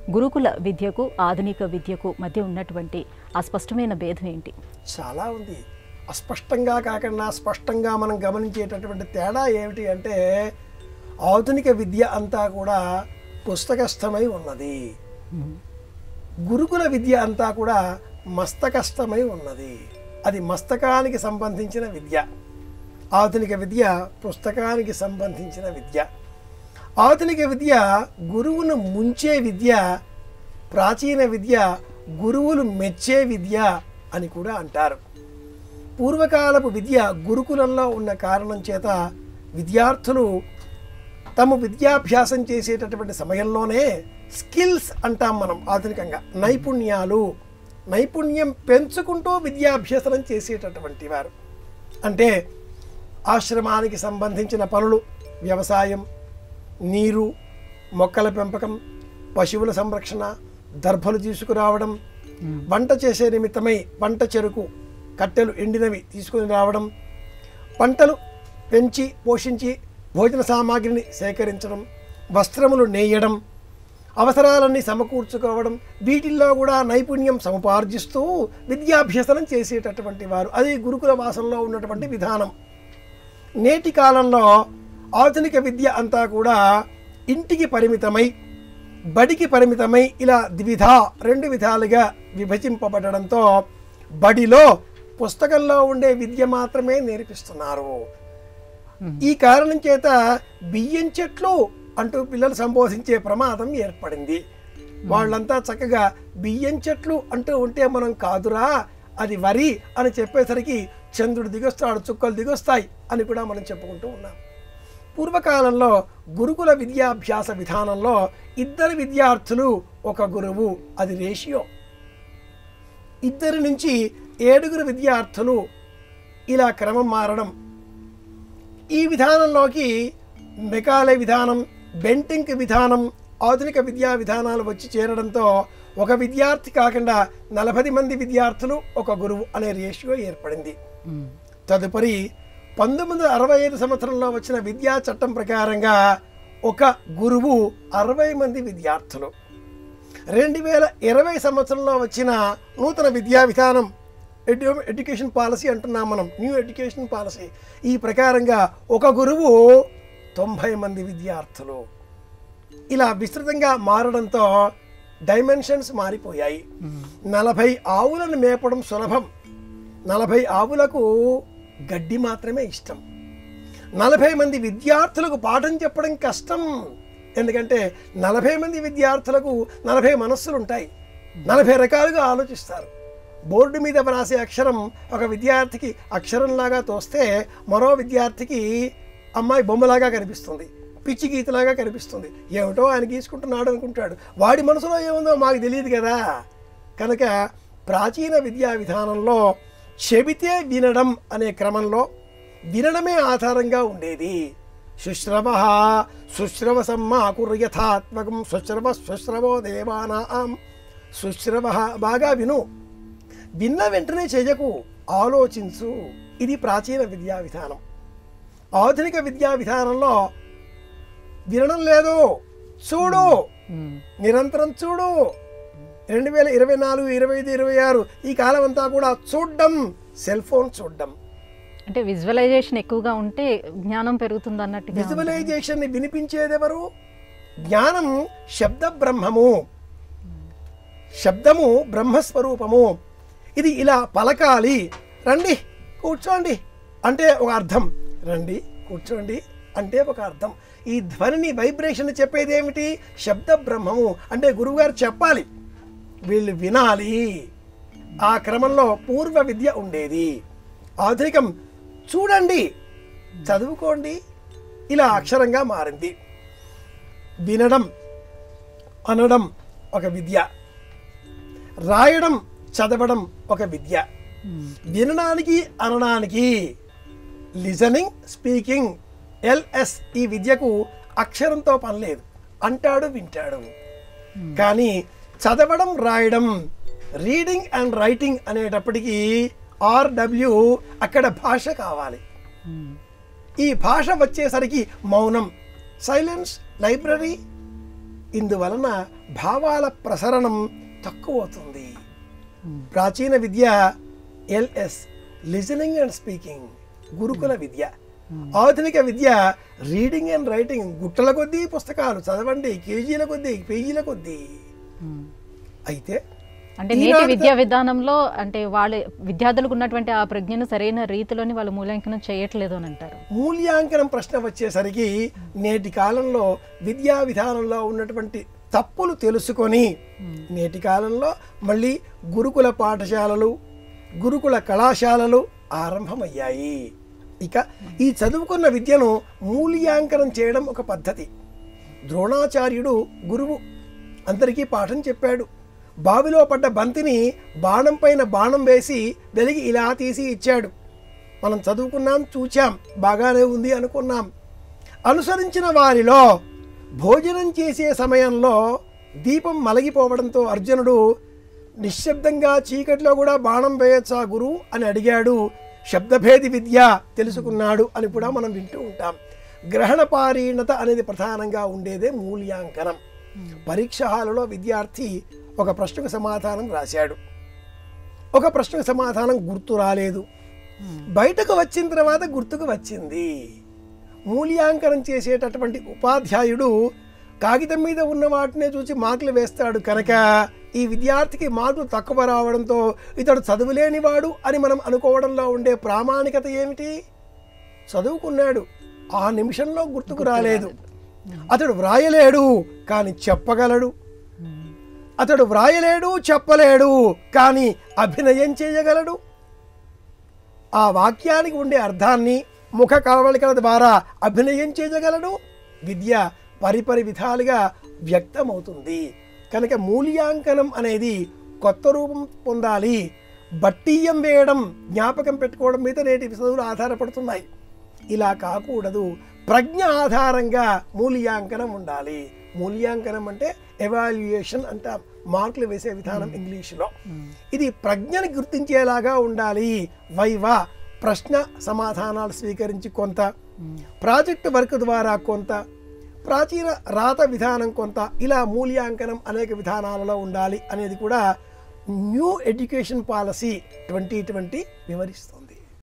గురుకుల విద్యకు ఆధునిక విద్యకు మధ్య ఉన్నటువంటి ఆ స్పష్టమైన భేదం ఏంటి చాలా ఉంది అస్పష్టంగా కాకుండా స్పష్టంగా మనం గమనించేటటువంటి తేడా ఏమిటి అంటే ఆధునిక విద్య అంతా కూడా పుస్తకస్థమై ఉన్నది గురుకుల విద్య అంతా కూడా మస్తకస్థమై ఉన్నది అది మస్తకానికి సంబంధించిన విద్య ఆధునిక విద్య పుస్తకానికి సంబంధించిన విద్య ఆధునిక విద్య గురువును ముంచే విద్య ప్రాచీన విద్య గురువులు మెచ్చే విద్య అని కూడా అంటారు పూర్వకాలపు విద్య గురుకులంలో ఉన్న కారణం చేత విద్యార్థులు తమ విద్యాభ్యాసం చేసేటటువంటి సమయంలోనే స్కిల్స్ అంటాం మనం ఆధునికంగా నైపుణ్యాలు నైపుణ్యం పెంచుకుంటూ విద్యాభ్యసనం చేసేటటువంటి వారు అంటే ఆశ్రమానికి సంబంధించిన పనులు వ్యవసాయం నీరు మొక్కల పెంపకం పశువుల సంరక్షణ దర్భలు తీసుకురావడం వంట చేసే నిమిత్తమై వంట చెరుకు కట్టెలు ఎండినవి తీసుకుని రావడం పంటలు పెంచి పోషించి భోజన సామాగ్రిని సేకరించడం వస్త్రములు నేయడం అవసరాలన్నీ సమకూర్చుకోవడం వీటిల్లో కూడా నైపుణ్యం సముపార్జిస్తూ విద్యాభ్యసనం చేసేటటువంటి వారు అది గురుకుల వాసంలో ఉన్నటువంటి విధానం నేటి కాలంలో ఆధునిక విద్య అంతా కూడా ఇంటికి పరిమితమై బడికి పరిమితమై ఇలా ద్విధ రెండు విధాలుగా విభజింపబడడంతో బడిలో పుస్తకంలో ఉండే విద్య మాత్రమే నేర్పిస్తున్నారు ఈ కారణం చేత బియ్యం చెట్లు అంటూ పిల్లలు సంబోధించే ప్రమాదం ఏర్పడింది వాళ్ళంతా చక్కగా బియ్యం చెట్లు అంటూ ఉంటే మనం కాదురా అది వరి అని చెప్పేసరికి చంద్రుడు దిగొస్తాడు చుక్కలు దిగొస్తాయి అని కూడా మనం చెప్పుకుంటూ ఉన్నాం పూర్వకాలంలో గురుకుల విద్యాభ్యాస విధానంలో ఇద్దరు విద్యార్థులు ఒక గురువు అది రేషియో ఇద్దరి నుంచి ఏడుగురు విద్యార్థులు ఇలా క్రమం మారడం ఈ విధానంలోకి మెకాలే విధానం బెంటింక్ విధానం ఆధునిక విద్యా విధానాలు వచ్చి చేరడంతో ఒక విద్యార్థి కాకుండా నలభై మంది విద్యార్థులు ఒక గురువు అనే రేషియో ఏర్పడింది తదుపరి పంతొమ్మిది వందల అరవై ఐదు సంవత్సరంలో వచ్చిన విద్యా చట్టం ప్రకారంగా ఒక గురువు అరవై మంది విద్యార్థులు రెండు వేల ఇరవై సంవత్సరంలో వచ్చిన నూతన విద్యా విధానం ఎడ్యు ఎడ్యుకేషన్ పాలసీ అంటున్నాం మనం న్యూ ఎడ్యుకేషన్ పాలసీ ఈ ప్రకారంగా ఒక గురువు తొంభై మంది విద్యార్థులు ఇలా విస్తృతంగా మారడంతో డైమెన్షన్స్ మారిపోయాయి నలభై ఆవులను మేపడం సులభం నలభై ఆవులకు గడ్డి మాత్రమే ఇష్టం నలభై మంది విద్యార్థులకు పాఠం చెప్పడం కష్టం ఎందుకంటే నలభై మంది విద్యార్థులకు నలభై మనస్సులు ఉంటాయి నలభై రకాలుగా ఆలోచిస్తారు బోర్డు మీద వ్రాసే అక్షరం ఒక విద్యార్థికి అక్షరంలాగా తోస్తే మరో విద్యార్థికి అమ్మాయి బొమ్మలాగా కనిపిస్తుంది పిచ్చి గీతలాగా కనిపిస్తుంది ఏమిటో ఆయన గీసుకుంటున్నాడు అనుకుంటాడు వాడి మనసులో ఏముందో మాకు తెలియదు కదా కనుక ప్రాచీన విద్యా విధానంలో చెబితే వినడం అనే క్రమంలో వినడమే ఆధారంగా ఉండేది శుశ్రవ శుశ్రవ సమ్మాకురు యథాత్మకం శుశ్రవ శుశ్రవో దేవానాం శుశ్రవ బాగా విను విన్న వెంటనే చేయకు ఆలోచించు ఇది ప్రాచీన విద్యా విధానం ఆధునిక విద్యా విధానంలో వినడం లేదు చూడు నిరంతరం చూడు రెండు వేల ఇరవై నాలుగు ఇరవై ఐదు ఇరవై ఆరు ఈ కాలం అంతా కూడా చూడడం సెల్ ఫోన్ చూడడం అంటే విజువలైజేషన్ ఎక్కువగా ఉంటే జ్ఞానం పెరుగుతుంది అన్నట్టుగా విజువలైజేషన్ ని వినిపించేదెవరు జ్ఞానం శబ్ద బ్రహ్మము శబ్దము బ్రహ్మస్వరూపము ఇది ఇలా పలకాలి రండి కూర్చోండి అంటే ఒక అర్థం రండి కూర్చోండి అంటే ఒక అర్థం ఈ ధ్వనిని వైబ్రేషన్ చెప్పేది ఏమిటి శబ్ద బ్రహ్మము అంటే గురువుగారు చెప్పాలి వీళ్ళు వినాలి ఆ క్రమంలో పూర్వ విద్య ఉండేది ఆధునికం చూడండి చదువుకోండి ఇలా అక్షరంగా మారింది వినడం అనడం ఒక విద్య రాయడం చదవడం ఒక విద్య వినడానికి అనడానికి లిజనింగ్ స్పీకింగ్ ఎల్ఎస్ ఈ విద్యకు అక్షరంతో పని లేదు అంటాడు వింటాడు కానీ చదవడం రాయడం రీడింగ్ అండ్ రైటింగ్ అనేటప్పటికీ ఆర్డబ్ల్యూ అక్కడ భాష కావాలి ఈ భాష వచ్చేసరికి మౌనం సైలెన్స్ లైబ్రరీ ఇందువలన భావాల ప్రసరణం తక్కువ అవుతుంది ప్రాచీన విద్య ఎల్ఎస్ లిజనింగ్ అండ్ స్పీకింగ్ గురుకుల విద్య ఆధునిక విద్య రీడింగ్ అండ్ రైటింగ్ గుట్టల కొద్దీ పుస్తకాలు చదవండి కేజీల కొద్దీ పేజీల కొద్దీ అయితే అంటే నేటి ఈనాటి విద్యా విధానంలో అంటే వాళ్ళ విద్యార్థులకు ఉన్నటువంటి ఆ ప్రజ్ఞను సరైన రీతిలోని వాళ్ళు మూల్యాంకనం చేయట్లేదు అని అంటారు మూల్యాంకనం ప్రశ్న వచ్చేసరికి నేటి కాలంలో విద్యా విధానంలో ఉన్నటువంటి తప్పులు తెలుసుకొని నేటి కాలంలో మళ్ళీ గురుకుల పాఠశాలలు గురుకుల కళాశాలలు ఆరంభమయ్యాయి ఇక ఈ చదువుకున్న విద్యను మూల్యాంకనం చేయడం ఒక పద్ధతి ద్రోణాచార్యుడు గురువు అందరికీ పాఠం చెప్పాడు బావిలో పడ్డ బంతిని బాణం పైన బాణం వేసి వెలిగి ఇలా తీసి ఇచ్చాడు మనం చదువుకున్నాం చూచాం బాగానే ఉంది అనుకున్నాం అనుసరించిన వారిలో భోజనం చేసే సమయంలో దీపం మలగిపోవడంతో అర్జునుడు నిశ్శబ్దంగా చీకట్లో కూడా బాణం వేయచ్చా గురు అని అడిగాడు శబ్దభేది విద్య తెలుసుకున్నాడు అని కూడా మనం వింటూ ఉంటాం గ్రహణ పారీణత అనేది ప్రధానంగా ఉండేదే మూల్యాంకనం పరీక్ష హాలులో విద్యార్థి ఒక ప్రశ్నకు సమాధానం రాశాడు ఒక ప్రశ్నకు సమాధానం గుర్తు రాలేదు బయటకు వచ్చిన తర్వాత గుర్తుకు వచ్చింది మూల్యాంకనం చేసేటటువంటి ఉపాధ్యాయుడు కాగితం మీద ఉన్న వాటినే చూసి మార్కులు వేస్తాడు కనుక ఈ విద్యార్థికి మార్కులు తక్కువ రావడంతో ఇతడు చదువులేనివాడు అని మనం అనుకోవడంలో ఉండే ప్రామాణికత ఏమిటి చదువుకున్నాడు ఆ నిమిషంలో గుర్తుకు రాలేదు అతడు వ్రాయలేడు కానీ చెప్పగలడు అతడు వ్రాయలేడు చెప్పలేడు కానీ అభినయం చేయగలడు ఆ వాక్యానికి ఉండే అర్థాన్ని ముఖ కవళికల ద్వారా అభినయం చేయగలడు విద్య పరిపరి విధాలుగా వ్యక్తమవుతుంది కనుక మూల్యాంకనం అనేది కొత్త రూపం పొందాలి బట్టీయం వేయడం జ్ఞాపకం పెట్టుకోవడం మీద నేటి చదువులు ఆధారపడుతున్నాయి ఇలా కాకూడదు ప్రజ్ఞ ఆధారంగా మూల్యాంకనం ఉండాలి మూల్యాంకనం అంటే ఎవాల్యుయేషన్ అంటే మార్కులు వేసే విధానం ఇంగ్లీషులో ఇది ప్రజ్ఞని గుర్తించేలాగా ఉండాలి వైవా ప్రశ్న సమాధానాలు స్వీకరించి కొంత ప్రాజెక్టు వర్క్ ద్వారా కొంత ప్రాచీన రాత విధానం కొంత ఇలా మూల్యాంకనం అనేక విధానాలలో ఉండాలి అనేది కూడా new education policy twenty twenty వివరిస్తుంది